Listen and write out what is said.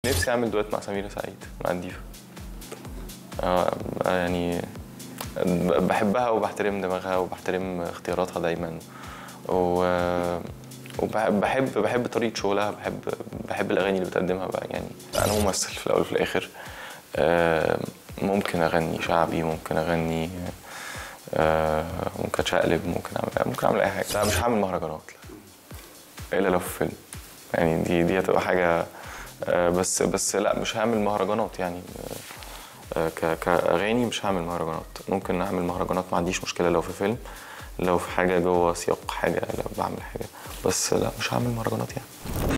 نفسي اعمل دويت مع سميرة سعيد مع الديفا آه يعني ب- بحبها وبحترم دماغها وبحترم اختياراتها دايما و وبحب بحب بحب طريقه شغلها بحب بحب الاغاني اللي بتقدمها بقى يعني انا ممثل في الاول وفي الاخر آه، ممكن اغني شعبي ممكن اغني آه، ممكن اتشقلب ممكن اعمل ممكن اعمل اي حاجه لا مش هعمل مهرجانات لا الا لو في فيلم يعني دي دي هتبقى حاجه آه، بس بس لا مش هعمل مهرجانات يعني آه، ك- كاغاني مش هعمل مهرجانات ممكن اعمل مهرجانات ما عنديش مشكله لو في فيلم لو في حاجه جوه سياق حاجه لو بعمل حاجه بس لا مش هعمل مهرجانات يعني